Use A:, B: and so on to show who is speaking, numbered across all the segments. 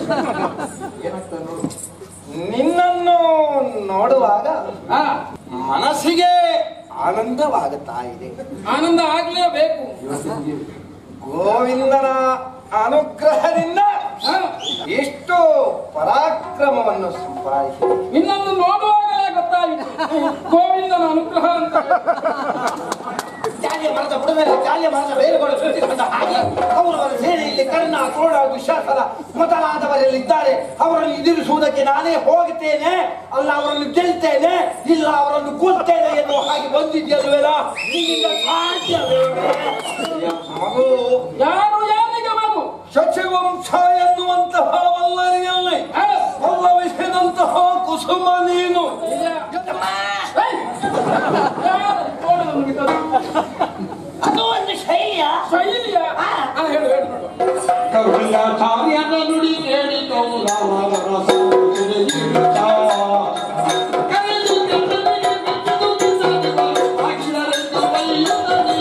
A: ಏನಾಗ್ತದೆ ನೋಡು ನಿನ್ನನ್ನು ನೋಡುವಾಗ
B: ಹಾ
A: ಮನಸ್ಸಿಗೆ ಆನಂದವಾಗುತ್ತಾ ಇದೆ
B: ಆನಂದ ಆಗ್ಲೇಬೇಕು
A: ಗೋವಿಂದನ ಅನುಗ್ರಹದಿಂದ
B: ಹಾ
A: ಎಷ್ಟು ಪರಾಕ್ರಮವನ್ನು ಸಂಪಾದಿಸಿ
B: ನಿನ್ನನ್ನು ನೋಡುವಾಗಲೇ ಗೊತ್ತಾಯಿತು ಗೋವಿಂದನ ಅನುಗ್ರಹ ಅಂತ
A: ಜಾಲಿಯ ಮರದ ಬುಡದಲ್ಲಿ ಜಾಲಿಯ ಮರದ ಬೇರುಗಳು ಸೃಷ್ಟಿಸಿದ ಹಾಗೆ ಕೌರವರ ಸೇನೆಯಲ್ಲಿ ಕರ್ಣ ಕ್ರೋಡ ದುಶ್ಯಾಸನ ಮೊದಲಾದವರೆಲ್ಲಿದ್ದಾರೆ ಅವರನ್ನು ಎದುರಿಸುವುದಕ್ಕೆ ನಾನೇ ಹೋಗುತ್ತೇನೆ ಅಲ್ಲ ಅವರನ್ನು ಗೆಲ್ತೇನೆ ಇಲ್ಲ ಅವರನ್ನು ಕೊಲ್ತೇನೆ ಎನ್ನುವ ಹಾಗೆ ಬಂದಿದ್ಯಲ್ವೇನ ನಿನ್ನಿಂದ ಸಾಧ್ಯವೇ ಮಗು
B: ಯಾರು ಯಾರಿಗೆ ಮಗು
A: ಶಚಿವಂಶ ಎನ್ನುವಂತಹ ವಲ್ಲರಿಯಲ್ಲಿ
B: ಹಾ.
A: ಪಲ್ಲವಿಸಿದಂತಹ ಕುಸುಮ ನೀನು
B: ಇಲ್ಲ. ಏಯ್! ಯಾರು ನೋಡು ನಮ್ಗೆ ಇದು.
C: ಅದು ಒಂದು ಶೈಲಿಯ
B: ಶೈಲಿಯ ಹಾ ಹೇಳು ಹೇಳು ನೋಡು
D: ಕರುಣಾಚಾರ್ಯನ ನುಡಿ ಕೇಳಿ ಕೌರವರ ಸೋತಿದೆ ಜೀವಿತ. ಕರೆದು ಕಣ್ಣನಿಗೆ ಬಿಚ್ಚದು ಬಿಸಲಿಗೆ ಆಗಿರಲೆಂದು ಬೈಯುತ್ತದೆ.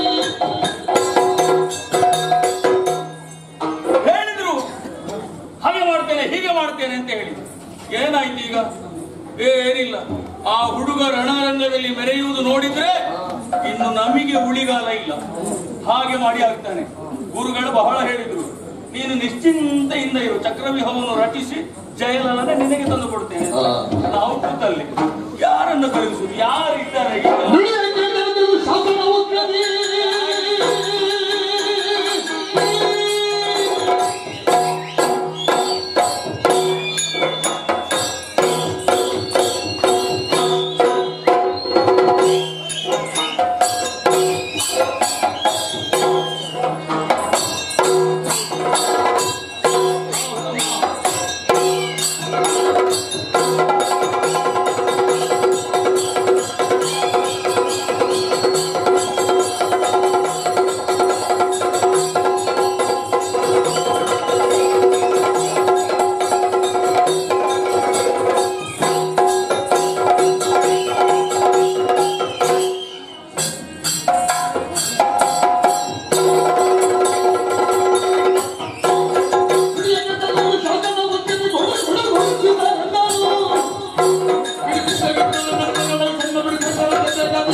E: ಹೇಳಿದ್ರು ಹಾಗೆ ಮಾಡ್ತೇನೆ ಹೀಗೆ ಮಾಡ್ತೇನೆ ಅಂತ ಹೇಳಿದ್ರು ಏನಾಯ್ತು ಈಗ ಏನಿಲ್ಲ ಆ ಹುಡುಗ ರಣರಂಗದಲ್ಲಿ ಮೆರೆಯುವುದು ನೋಡಿದ್ರೆ ಇನ್ನು ನಮಗೆ ಉಳಿಗಾಲ ಇಲ್ಲ ಹಾಗೆ ಮಾಡಿ ಆಗ್ತಾನೆ ಗುರುಗಳು ಬಹಳ ಹೇಳಿದ್ರು ನೀನು ನಿಶ್ಚಿಂತೆಯಿಂದ ಇರು ಚಕ್ರವ್ಯೂಹವನ್ನು ರಚಿಸಿ ಜಯಲಲನೆ ನಿನಗೆ ತಂದು ಕೊಡ್ತೇನೆ ಅಂತ. ನಾವು ಕೂತಲ್ಲಿ ಯಾರನ್ನು ಕಳುಹಿಸುದು ಯಾರು ಇದ್ದಾರೆ ಈಗ?
D: ನುಡಿಯಂತೆ ನಡೆದು ಶಾಸನವು ಕಲಿ. ನುಡಿಯಂತೆ ನಡೆದು ಶಾಸನವು ಕಲಿ. ಹೊಡೆ ಹೊಡೆ ಹೊಡೆಸಿದ ಎಲ್ಲರೂ. ಹಿಡಿದಿದ್ದ ಗಂಟಲು ನಡುಗಗಳ ಸಣ್ಣ ಬಿಡುಗಗಳ ಗದ್ದೆಯಲ್ಲಿ.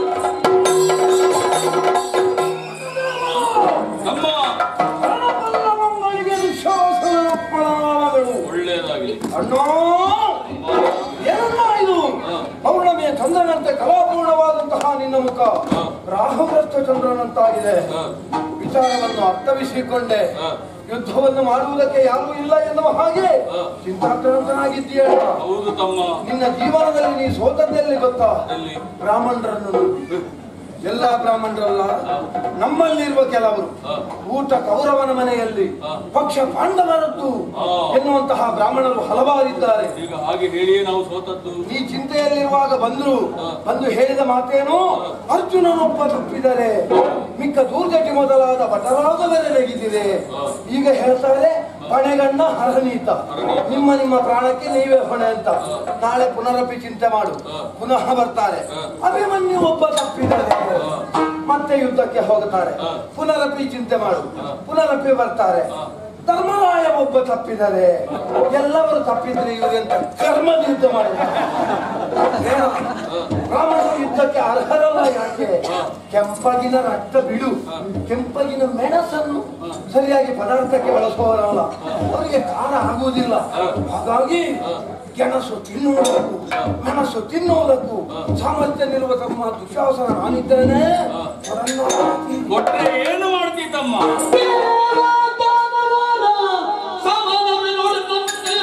E: ಅಮ್ಮ
A: ರಣಬಲ್ಲವಗಳಿಗೆ ವಿಶ್ವಾಸಗಳು
E: ಒಳ್ಳೆಯದಾಗಲಿ
A: ಅಣ್ಣೋ ಏನಮ್ಮ ಇದು ಪೌರ್ಣಮಿಯ ಚಂದ್ರನಂತೆ ಕಲಾಪೂರ್ಣವಾದಂತಹ ನಿನ್ನ ಮುಖ ರಾಹುಗ್ರಸ್ತ ಚಂದ್ರನಂತಾಗಿದೆ ವಿಚಾರವನ್ನು ಅರ್ಥವಿಸಿಕೊಂಡೆ ಯುದ್ಧವನ್ನು ಮಾಡುವುದಕ್ಕೆ ಯಾರೂ ಇಲ್ಲ ಎನ್ನುವ ಹಾಗೆ ಚಿಂತಾಕ್ರಾಂತನಾಗಿದ್ದೀಯಲ್ಲ
E: ಹೌದು ತಮ್ಮ
A: ನಿನ್ನ ಜೀವನದಲ್ಲಿ ನೀ ಸೋತದ್ದೆಲ್ಲಿ ಗೊತ್ತಾ
E: ಎಲ್ಲಿ
A: ಬ್ರಾಹ್ಮಣರನ್ನು ನೋಡಿ. ಎಲ್ಲ ಬ್ರಾಹ್ಮಣರಲ್ಲ ನಮ್ಮಲ್ಲಿರುವ ಕೆಲವರು ಊಟ ಕೌರವನ ಮನೆಯಲ್ಲಿ ಪಕ್ಷ ಪಾಂಡವರದ್ದು ಎನ್ನುವಂತಹ ಬ್ರಾಹ್ಮಣರು ಹಲವಾರಿದ್ದಾರೆ
E: ಈಗ ಹಾಗೆ ಹೇಳಿಯೇ ನಾವು ಸೋತದ್ದು
A: ಈ ಚಿಂತೆಯಲ್ಲಿರುವಾಗ ಬಂದ್ರು ಬಂದು ಹೇಳಿದ ಮಾತೇನು ಅರ್ಜುನನೊಬ್ಬ ತಪ್ಪಿದರೆ ಮಿಕ್ಕ ದೂರ್ಜಟಿ ಮೊದಲಾದ ಬಟರಾದವರೇ ನೆಗೆದಿದೆ ಈಗ ಹೇಳ್ತಾರೆ ಹೊಣೆಗಣ್ಣ ಹರನೀತ ನಿಮ್ಮ ನಿಮ್ಮ ಪ್ರಾಣಕ್ಕೆ ನೀವೇ ಹೊಣೆ ಅಂತ ನಾಳೆ ಪುನರಪಿ ಚಿಂತೆ ಮಾಡು ಪುನಃ ಬರ್ತಾರೆ ಅಭಿಮನ್ಯು ಒಬ್ಬ ತಪ್ಪಿದರೆ ಮತ್ತೆ ಯುದ್ಧಕ್ಕೆ ಹೋಗುತ್ತಾರೆ ಪುನರಪಿ ಚಿಂತೆ ಮಾಡು ಪುನರಪಿ ಬರ್ತಾರೆ ಧರ್ಮರಾಯ ಒಬ್ಬ ತಪ್ಪಿದರೆ ಎಲ್ಲವರು ತಪ್ಪಿದ್ರೆ ಇವರೆಂತ ಕರ್ಮದ ಯುದ್ಧ ಮಾಡಿದ್ದಾರೆ ಏನು? ರಾಮನ ಯುದ್ಧಕ್ಕೆ ಅರ್ಹರಲ್ಲ ಯಾಕೆ ಕೆಂಪಗಿನ ರಕ್ತ ಬಿಡು ಕೆಂಪಗಿನ ಮೆಣಸನ್ನು ಸರಿಯಾಗಿ ಪದಾರ್ಥಕ್ಕೆ ಬಳಸುವವರಲ್ಲ ಅವರಿಗೆ ಖಾರ ಆಗುವುದಿಲ್ಲ ಹಾಗಾಗಿ ಗೆಣಸು ತಿನ್ನುವುದಕ್ಕೂ ಮೆಣಸು ತಿನ್ನುವುದಕ್ಕೂ ಸಾಮರ್ಥ್ಯ ನಿರುವ ತಮ್ಮ ದುಶಾಸನ ನಾನಿದ್ದೇನೆ ಅವರನ್ನು
E: ಕೊಟ್ರೆ ಏನು ಮಾಡ್ತೀ ತಮ್ಮ
D: ದೇವದಾನವರ ಸಮಾನವೇ ನೋಡುತ್ತಂತೆ.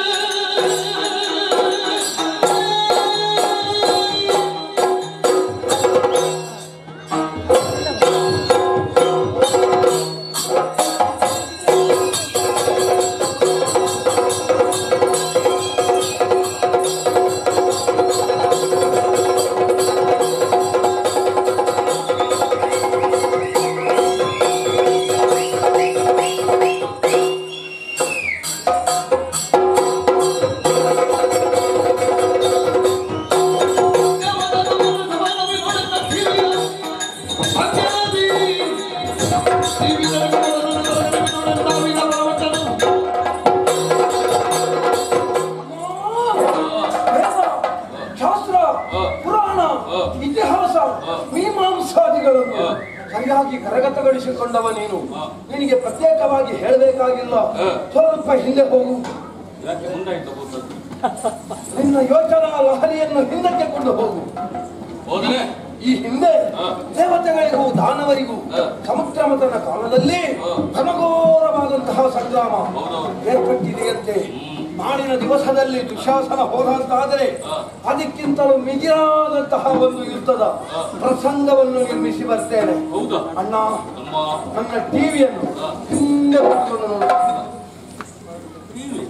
A: ಚೆನ್ನಾಗಿ ಕರಗತಗೊಳಿಸಿಕೊಂಡವ ನೀನು
E: ಹಾ.
A: ನಿನಗೆ ಪ್ರತ್ಯೇಕವಾಗಿ ಹೇಳಬೇಕಾಗಿಲ್ಲ
E: ಹಾ.
A: ಸ್ವಲ್ಪ ಹಿಂದೆ ಹೋಗು
E: ಯಾಕೆ ಮುಂದಾಯ್ತು ಹೋದದ್ದು
A: ನಿನ್ನ ಯೋಚನಾ ಲಹರಿಯನ್ನು ಹಿಂದಕ್ಕೆ ಕೊಂಡು ಹೋಗು
E: ಹೋದ್ರೆ
A: ಈ ಹಿಂದೆ
E: ಹಾ.
A: ದೇವತೆಗಳಿಗೂ ದಾನವರಿಗೂ
E: ಹಾ.
A: ಸಮುದ್ರ ಮತನ ಕಾಲದಲ್ಲಿ
E: ಹಾ.
A: ಘನಘೋರವಾದಂತಹ ಸಂಗ್ರಾಮ
E: ಹೌದೌದು.
A: ಏರ್ಪಟ್ಟಿದೆಯಂತೆ ನಾಡಿನ ದಿವಸದಲ್ಲಿ ದುಶಾಸನ ಹೋದಂತಾದರೆ
E: ಹಾ.
A: ಅದಕ್ಕಿಂತಲೂ ಮಿಗಿಲಾದಂತಹ ಒಂದು ಯುದ್ಧದ
E: ಹಾ.
A: ಪ್ರಸಂಗವನ್ನು ನಿರ್ಮಿಸಿ ಬರ್ತೇನೆ
E: ಹೌದಾ
A: ಅಣ್ಣ
E: ನಮ್ಮ
A: ನನ್ನ ಟಿವಿಯನ್ನು
E: ಹಾ.
A: ಹಿಂದೆ ಕೂತ್ಕೊಂಡು ನೋಡು
E: ಟಿವಿ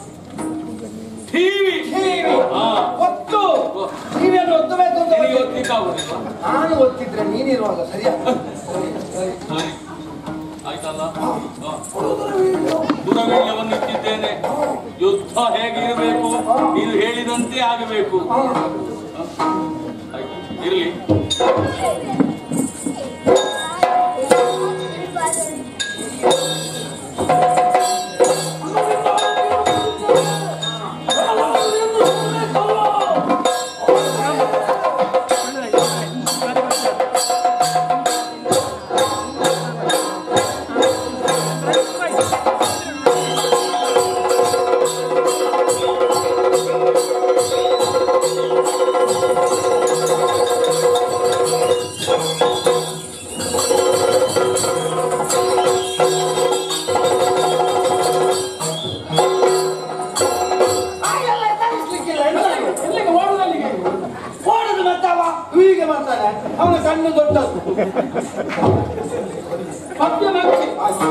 E: ಟಿವಿ
A: ಟಿವಿ
E: ಹಾ.
A: ಒತ್ತು
E: ಓ.
A: ಟಿವಿಯನ್ನು ಒತ್ತಬೇಕು ಅಂತ
E: ನಿನಗೆ
A: ಬಂದೆ.
E: ಒತ್ತಿಕ್ಕೆ ಆಗುದಿಲ್ವಾ
A: ನಾನು ಒತ್ತಿದ್ರೆ ನೀನಿರುವಾಗ ಸರಿಯಾ
E: ಸರಿ ಆಯ್ತಲ್ಲ ಹಾ. ದೂರವೀಳ್ಯವನ್ನು ಇಟ್ಟಿದ್ದೇನೆ ಯುದ್ಧ ಹೇಗೆ ಇರಬೇಕು ನೀನು ಹೇಳಿದಂತೆ ಆಗಬೇಕು ಆಯ್ತು ಇರಲಿ
A: ಹಾಗೆಲ್ಲ ತರಿಸ್ಲಿಕ್ಕಿಲ್ಲ ಎಂತದು?
B: ಎಲ್ಲಿಗೆ ಓಡುದಲ್ಲಿಗೆ
A: ಓಡುದು ಮತ್ತವ ಹೀಗೆ ಮಾಡ್ತಾನೆ ಅವನ ಕಣ್ಣು ದೊಡ್ಡದು
B: ಮಧ್ಯ ನಕ್ಷಿ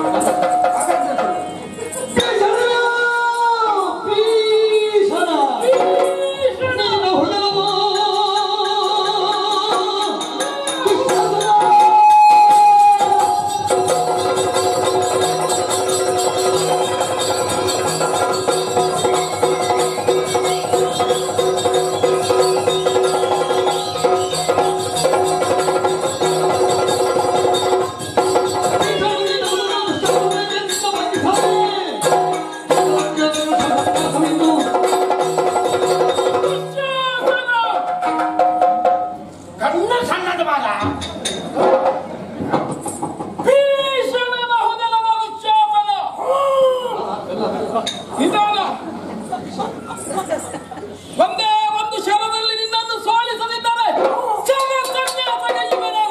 C: ಕಣ್ಣು ಸಣ್ಣದು ಮಾಡ
B: ಭೀಷಣನ ಹೊದಲನ ಉಚ್ಚಾಪನ ನಿಧಾನ ಒಂದೇ ಒಂದು ಶರದಲ್ಲಿ ನಿನ್ನನ್ನು ಸೋಲಿಸದಿದ್ದರೆ ಜಗತ್ತನ್ಯಾಸಗೆ ಇವನು.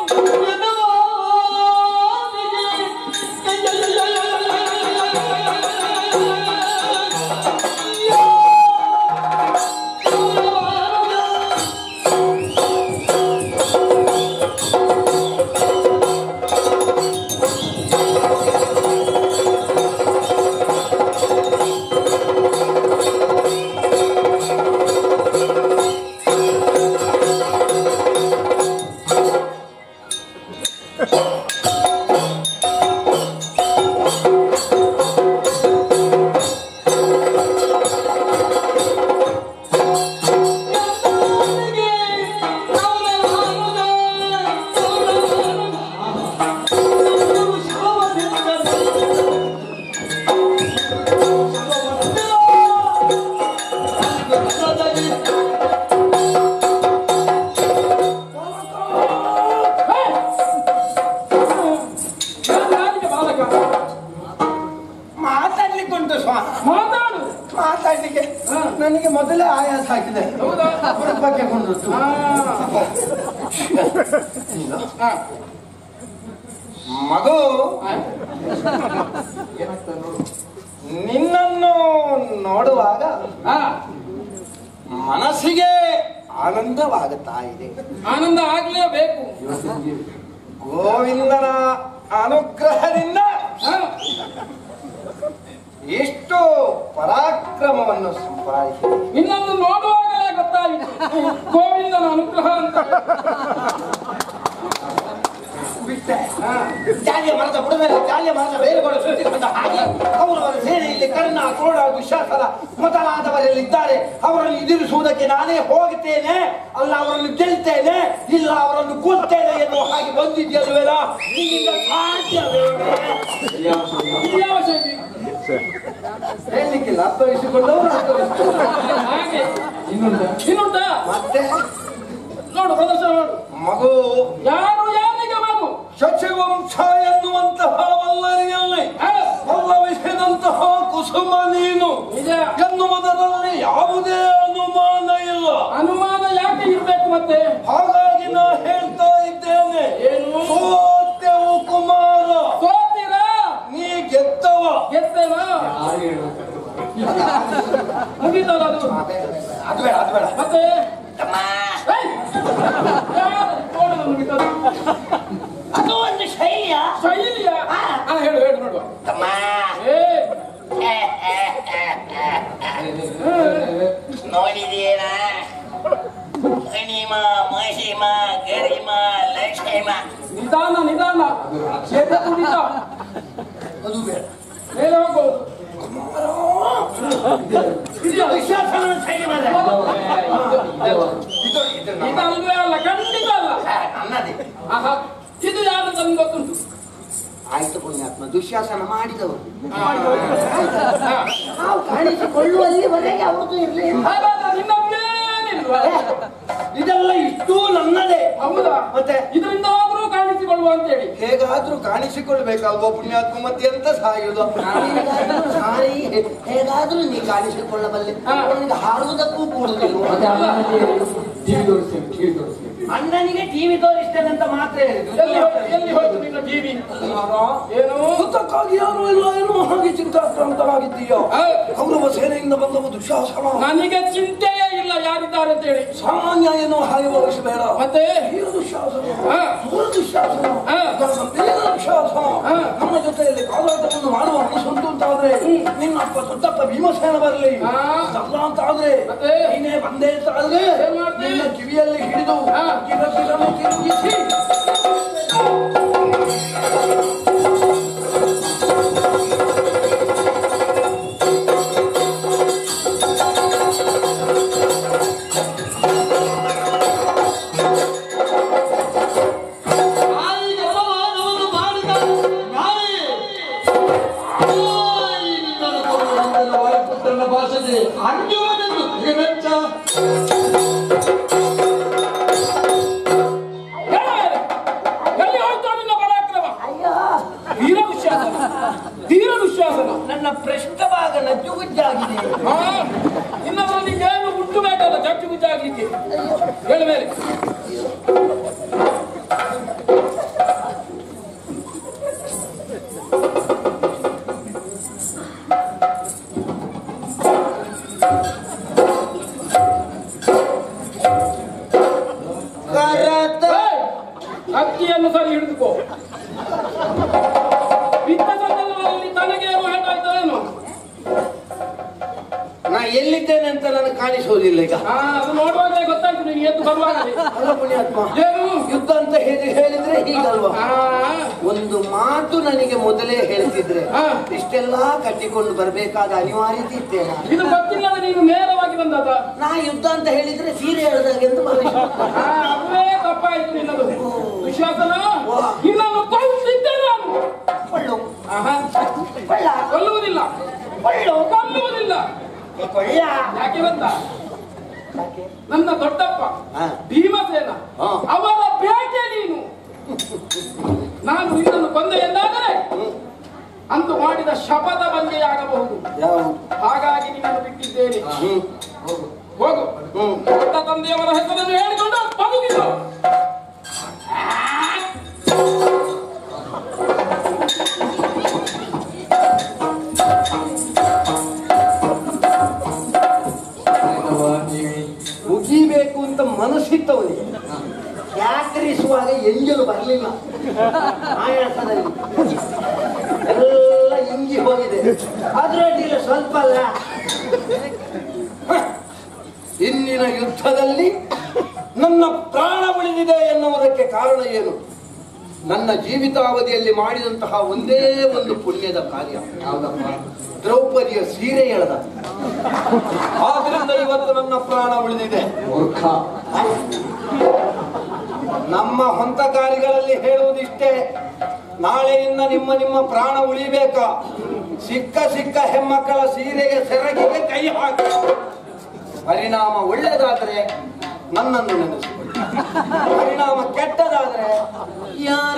B: ಯಾರಿಗೆ ಬಾಲಕ
A: ಮಾತಾಡ್ಲಿಕ್ಕೆ ಉಂಟು ಸ್ವಾಮಿ
B: ಮಾತಾಡು
A: ಮಾತಾಡ್ಲಿಕ್ಕೆ ನನಗೆ ಮೊದಲೇ ಆಯಾಸ ಆಗಿದೆ
B: ಹೌದಾ
A: ಕುಟುಂಬಕ್ಕೆ ಕೊಂಡದ್ದು
B: ಹಾ.
A: ಮಗು ನಿನ್ನನ್ನು ನೋಡುವಾಗ
B: ಹಾ.
A: ಮನಸ್ಸಿಗೆ ಆನಂದವಾಗುತ್ತಾ ಇದೆ
B: ಆನಂದ ಆಗ್ಲೇಬೇಕು
A: ಗೋವಿಂದನ ಅನುಗ್ರಹದಿಂದ
B: ಹಾ.
A: ಎಷ್ಟು ಪರಾಕ್ರಮವನ್ನು ಸಂಪಾದಿಸಿದೆ
B: ನಿನ್ನನ್ನು ನೋಡುವಾಗಲೇ ಗೊತ್ತಾಯಿತು ಗೋವಿಂದನ ಅನುಗ್ರಹ ಅಂತ
A: ಬಿಟ್ಟೆ ಜಾಲಿಯ ಮರದ ಬುಡದಲ್ಲಿ ಜಾಲಿಯ ಮರದ ಬೇರುಗಳು ಸುತ್ತಿಕೊಂಡ ಹಾಗೆ ಕೌರವರ ಸೇನೆಯಲ್ಲಿ ಕರ್ಣ ಕ್ರೋಡ ದುಶ್ಯಾಸನ ಮೊದಲಾದವರೆಲ್ಲಿದ್ದಾರೆ ಅವರನ್ನು ಎದುರಿಸುವುದಕ್ಕೆ ನಾನೇ ಹೋಗುತ್ತೇನೆ ಅಲ್ಲ ಅವರನ್ನು ಗೆಲ್ತೇನೆ ಇಲ್ಲ ಅವರನ್ನು ಕೊಲ್ತೇನೆ ಎನ್ನುವ ಹಾಗೆ ಬಂದಿದ್ಯಲ್ವೇನಾ ನಿನ್ನಿಂದ ಸಾಧ್ಯವೇ
B: ಯಾವ ಶೈಲಿ
A: ಹೇಳಲಿಕ್ಕಿಲ್ಲ ಅರ್ಥವಿಸಿಕೊಂಡವರು ಅರ್ಥವಿಸಿಕೊಂಡವರು.
B: ಹಾಗೆ ಇನ್ನುಂಟಾ
A: ಮತ್ತೆ
B: ನೋಡು ಪ್ರದರ್ಶನ ಮಾಡು
A: ಮಗು
B: ಯಾರು ಯಾರಿಗೆ ಮಗು
A: ಶಚಿವಂಶ ಎನ್ನುವಂತಹ ವಲ್ಲರಿಯಲ್ಲಿ ಪಲ್ಲವಿಸಿದಂತಹ ಕುಸುಮ ನೀನು
B: ನಿಜ
A: ಎನ್ನುವುದರಲ್ಲಿ ಯಾವುದೇ ಅನುಮಾನ ಇಲ್ಲ
B: ಅನುಮಾನ ಯಾಕೆ ಇರ್ಬೇಕು ಮತ್ತೆ
A: ಹಾಗಾಗಿ ನಾ ಹೇಳ್ತಾ ಇದ್ದೇನೆ
B: ಏನು?
A: ಸೋತ್ಯವು ಕುಮಾರ
B: ಸೋತೀರಾ
A: ನೀ ಗೆದ್ದವ
B: ಗೆದ್ದೇನಾ ಮುಗಿತಲ್ಲ ಅದು
A: ಅದು ಬೇಡ ಅದು ಬೇಡ
B: ಮತ್ತೆ
C: ತಮ್ಮ
B: ಏಯ್! ಯಾರು ನೋಡು ಮುಗಿತದು
C: ಅದು ಒಂದು ಶೈಲಿಯ
B: ಶೈಲಿಯ ಹಾ ಹೇಳು ಹೇಳು ನೋಡುವ
C: ತಮ್ಮ
B: ಏ
C: ನೋಡಿದೀರ ಗಣಿಮ ಮಹಿಮ ಗರಿಮ ಲಕ್ಷ್ಮ
B: ನಿಧಾನ ನಿಧಾನ ಎದೆ ಕುಡಿತ
A: ಅದು ಬೇಡ
B: ಮೇಲೆ ಹೋಗ್ಬೋದು ಇದೆಯಾ?
C: ವಿಶ್ವಾಸನ ಶೈಲಿ ಮಾತ್ರ.
A: ಇದು ಇದು ನಮ್ಮ-
B: ಇದಲ್ವೇ ಅಲ್ಲ ಖಂಡಿತ ಅಲ್ಲ
C: ಹಾ, ನನ್ನದೇ
B: ಆಹಾ ಇದು ಯಾರು ನಮ್ಗೆ ಗೊತ್ತುಂಟು
A: ಆಯ್ತು ಪುಣ್ಯಾತ್ಮ ದುಶ್ಯಾಸನ ಮಾಡಿದವರು
B: ಹಾ.
C: ನಾವು ಕಾಣಿಸಿಕೊಳ್ಳುವಲ್ಲಿವರೆಗೆ ಅವತ್ತು ಇರಲಿಲ್ಲ
B: ಹಾಗಾದ್ರೆ ನಿನ್ನದ್ದೇನಿಲ್ವಾ
A: ಇದೆಲ್ಲ ಇಷ್ಟು ನನ್ನದೇ
B: ಹೌದಾ
A: ಮತ್ತೆ
B: ಇದರಿಂದಾದ್ರೂ ಕಾಣಿಸಿಕೊಳ್ಳುವ ಅಂತೇಳಿ
A: ಹೇಗಾದ್ರೂ ಕಾಣಿಸಿಕೊಳ್ಬೇಕಲ್ವ ಪುಣ್ಯಾತ್ಮ ಮತ್ತೆ ಎಂತ ಸಾಯುದು
C: ಹೇಗಾದ್ರೂ ಸಾರಿ ಹೇಗಾದ್ರೂ ನೀ ಕಾಣಿಸಿಕೊಳ್ಳಬಲ್ಲೆ
B: ಹಾ.
C: ಅವನಿಗೆ ಹಾಡುವುದಕ್ಕೂ ಕೂಡುದಿಲ್ಲ ಅಣ್ಣನಿಗೆ ಟಿವಿ ತೋರಿಸ್ತೇನೆ ಅಂತ ಮಾತ್ರ
B: ಎಲ್ಲಿ
C: ಹೇಳಿದ್ರು
B: ಹೋಯ್ತು ಎಲ್ಲಿ ಹೋಯ್ತು ನಿನ್ನ ಜೀವಿ ಏನು
A: ಸುತ್ತಕ್ಕಾಗಿ ಯಾರು ಇಲ್ಲ ಏನು ಹಾಗೆ ಚಿಂತಾಕ್ರಾಂತರಾಗಿದ್ದೀಯೋ
B: ಹಾ.
A: ಕೌರವ ಸೇನೆಯಿಂದ ಬಂದವ ದುಶ್ಯಾಸನ
B: ನನಗೆ ಚಿಂತೆಯೇ ಇಲ್ಲ ಯಾರಿದ್ದಾರೆ ಅಂತೇಳಿ
A: ಸಾಮಾನ್ಯ ಏನೋ ಹಾಗೆ ವಹಿಸಬೇಡ
B: ಮತ್ತೆ
A: ವೀರ ದುಶ್ಯಾಸನ
B: ಹಾ.
A: ದೂರ ದುಶ್ಯಾಸನ
B: ಹಾ.
A: ಗಂಭೀರ ದುಶ್ಯಾಸನ
B: ಹಾ.
A: ನಮ್ಮ ಜೊತೆಯಲ್ಲಿ ಕಾದಾಟವನ್ನು ಮಾಡುವ ಮನಸ್ಸುಂಟು ಅಂತಾದ್ರೆ ನಿನ್ನಪ್ಪ ದೊಡ್ಡಪ್ಪ ಭೀಮಸೇನ ಬರಲಿ
B: ಹಾ.
A: ಅಲ್ಲ ಅಂತಾದ್ರೆ
B: ಮತ್ತೆ?
A: ನೀನೇ ಬಂದೆ ಅಂತಾದ್ರೆ
B: ಏನ್ ಮಾಡ್ತಿ?
A: ನಿನ್ನ ಕಿವಿಯಲ್ಲಿ ಹಿಡಿದು
B: ಹಾ.
A: ಕಿರಕಿರನ್ನು ತಿರುಗಿಸಿ
D: ನಾಯಿಗೆ ಅಪಮಾನವನ್ನು ಮಾಡಿದ ನಾಯಿ ನಾಯಿ ನಿನ್ನನ್ನು ಕೊಲ್ಲುವುದೆಂದರೆ ವಾಯುಪುತ್ರನ ಭಾಷೆಗೆ ಅಂಜುವುದೆಂದು ತೆಗೆದೆಚ್ಚ.
B: ಎಲ್ಲಿ ಹೋಯ್ತು ನಿನ್ನ ಪರಾಕ್ರಮ ಧೀರ ದುಶ್ಯಾಸನ ಧೀರ ದುಶ್ಯಾಸನ
C: ನನ್ನ ಪೃಷ್ಠಭಾಗ ನಜ್ಜುಗುಜ್ಜಾಗಿದೆ
B: ಹಾ ಇನ್ನೊಂದು ಏನು ಉಂಟು ಬೇಕಲ್ಲ ಜಡ್ಜು ಗುಜ್ಜಾಗ್ಲಿಕ್ಕೆ ಹೇಳ ಮೇಲೆ
A: ಕರತ
B: ಏಯ್! ಅಕ್ಕಿಯನ್ನು ಸರಿ ಹಿಡಿದುಕೋ ಬಿತ್ತ ಸಂದರ್ಭದಲ್ಲಿ ತನಗೇನು ಹೇಗಾಯ್ತು ಏನು
A: ನಾ ಎಲ್ಲಿದ್ದೇನೆ ಅಂತ ನನಗೆ ಕಾಣಿಸುವುದಿಲ್ಲ ಈಗ
B: ಹಾ ಅದು ನೋಡುವಾಗಲೇ ಗೊತ್ತಾಯ್ತು ನೀನು ಎದ್ದು ಬರುವಾಗಲೇ
A: ಅಲ್ಲ ಪುಣ್ಯಾತ್ಮ
B: ಏನು
A: ಯುದ್ಧ ಅಂತ ಹೇಳಿ ಹೇಳಿದ್ರೆ ಹೀಗಲ್ವಾ
B: ಹಾ
A: ಒಂದು ಮಾತು ನನಗೆ ಮೊದಲೇ ಹೇಳ್ತಿದ್ರೆ
B: ಹಾ.
A: ಇಷ್ಟೆಲ್ಲ ಕಟ್ಟಿಕೊಂಡು ಬರಬೇಕಾದ ಅನಿವಾರ್ಯತೆ ಇತ್ತೇನ
B: ಇದು ಗೊತ್ತಿಲ್ಲದ ನೀನು ನೇರವಾಗಿ ಬಂದದ
C: ನಾ ಯುದ್ಧ ಅಂತ ಹೇಳಿದ್ರೆ ಸೀರೆ ಎಳೆದಾಗ ಎಂದು ಭಾವಿಸಿ
B: ಹಾ ಅದುವೇ ತಪ್ಪಾಯ್ತು ನಿನ್ನದು ವಿಶ್ವಾಸನ
A: ವಾ.
B: ನಿನ್ನನ್ನು ಕೊಲ್ಲಿದ್ದೆ ನಾನು
C: ಕೊಳ್ಳು
B: ಆಹಾ
C: ಕೊಳ್ಳ
B: ಕೊಲ್ಲುವುದಿಲ್ಲ
C: ಕೊಳ್ಳು
B: ಕೊಲ್ಲುವುದಿಲ್ಲ
C: ಏ, ಕೊಳ್ಳ
B: ಯಾಕೆ ಗೊತ್ತಾ ನನ್ನ ದೊಡ್ಡಪ್ಪ
A: ಹಾ.
B: ಭೀಮಸೇನ
A: ಹಾ.
B: ಅವರ ಬೇಟೆ ನೀನು ನಾನು ನಿನ್ನನ್ನು ಕೊಂದೆ ಎಂದಾದರೆ ಅಂದು ಮಾಡಿದ ಶಪಥ ಬಂದೆಯಾಗಬಹುದು
A: ಯಾವ
B: ಹಾಗಾಗಿ ನಿನ್ನನ್ನು ಬಿಟ್ಟಿದ್ದೇನೆ
A: ಹ್ಮ್
B: ಹೋಗು
A: ಹ್ಮ್
B: ದೊಡ್ಡ ತಂದೆಯವರ ಹೆಸರನ್ನು ಹೇಳಿಕೊಂಡು ಬದುಕಿಸು
A: ಮುಗಿಬೇಕು ಅಂತ ಮನಸ್ಸಿತ್ತವನಿಗೆ ಯಾಕರಿಸುವಾಗ ಎಂಜಲು ಬರಲಿಲ್ಲ ಆಯಾಸದಲ್ಲಿ ಎಲ್ಲ ಇಂಗಿ ಹೋಗಿದೆ
C: ಅದ್ರೊಟ್ಟಿಗೆ ಸ್ವಲ್ಪ ಅಲ್ಲ
A: ಇಂದಿನ ಯುದ್ಧದಲ್ಲಿ ನನ್ನ ಪ್ರಾಣ ಉಳಿದಿದೆ ಎನ್ನುವುದಕ್ಕೆ ಕಾರಣ ಏನು ನನ್ನ ಜೀವಿತಾವಧಿಯಲ್ಲಿ ಮಾಡಿದಂತಹ ಒಂದೇ ಒಂದು ಪುಣ್ಯದ ಕಾರ್ಯ ದ್ರೌಪದಿಯ ಸೀರೆ ಎಳೆದ ಆದ್ರಿಂದ ಇವತ್ತು ನನ್ನ ಪ್ರಾಣ ಉಳಿದಿದೆ ನಮ್ಮ ಹೊಂತಕಾರಿಗಳಲ್ಲಿ ಹೇಳುವುದಿಷ್ಟೇ ನಾಳೆಯಿಂದ ನಿಮ್ಮ ನಿಮ್ಮ ಪ್ರಾಣ ಉಳಿಬೇಕಾ ಸಿಕ್ಕ ಸಿಕ್ಕ ಹೆಮ್ಮಕ್ಕಳ ಸೀರೆಗೆ ಸೆರಗಿಗೆ ಕೈ ಹಾಕಿ ಪರಿಣಾಮ ಒಳ್ಳೆದಾದ್ರೆ ನನ್ನನ್ನು ನೆನೆಸಿಕೊಳ್ಳಿ ಪರಿಣಾಮ ಕೆಟ್ಟದಾದ್ರೆ ಯಾರ